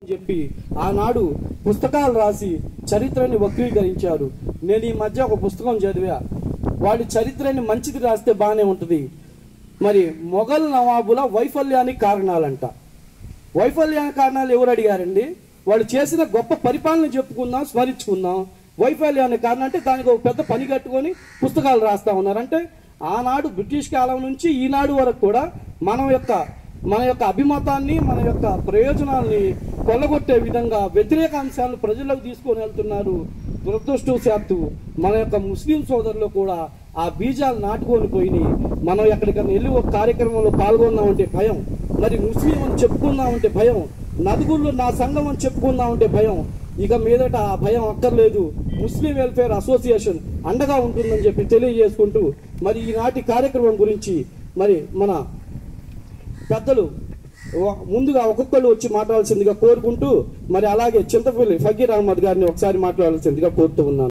చెప్పి ఆనాడు పుస్తకాలు రాసి చరిత్రని వక్రీకరించారు నేను ఈ మధ్య ఒక పుస్తకం చదివా వాడి చరిత్రని మంచిది రాస్తే బాగానే ఉంటుంది మరి మొఘల్ నవాబుల వైఫల్యానికి కారణాలంట వైఫల్యానికి కారణాలు ఎవరు అడిగారండి వాళ్ళు చేసిన గొప్ప పరిపాలన చెప్పుకుందాం స్మరించుకుందాం వైఫల్యానికి కారణం అంటే దానికి ఒక పెద్ద పని కట్టుకొని పుస్తకాలు రాస్తా ఉన్నారు అంటే ఆనాడు బ్రిటిష్ కాలం నుంచి ఈనాడు వరకు కూడా మన యొక్క మన యొక్క అభిమతాన్ని మన యొక్క ప్రయోజనాల్ని కొల్లగొట్టే విధంగా వ్యతిరేక అంశాలను ప్రజలకు తీసుకొని వెళ్తున్నారు దురదృష్టవశాత్తు మన యొక్క ముస్లిం సోదరులు కూడా ఆ బీజాలు నాటుకొని పోయినాయి మనం ఎక్కడికైనా వెళ్ళి ఒక కార్యక్రమంలో పాల్గొన్నామంటే భయం మరి ముస్లిం అని చెప్పుకుందామంటే భయం నలుగురిలో నా సంఘం అని చెప్పుకుందామంటే భయం ఇక మీదట ఆ భయం అక్కర్లేదు ముస్లిం వెల్ఫేర్ అసోసియేషన్ అండగా ఉంటుందని చెప్పి తెలియజేసుకుంటూ మరి ఈనాటి కార్యక్రమం గురించి మరి మన పెద్దలు వ- ముందుగా ఒక్కొక్కళ్ళు వచ్చి మాట్లాడాల్సిందిగా కోరుకుంటూ మరి అలాగే చింతపల్లి ఫకీర్ అహ్మద్ గారిని ఒకసారి మాట్లాడాల్సిందిగా కోరుతూ ఉన్నాను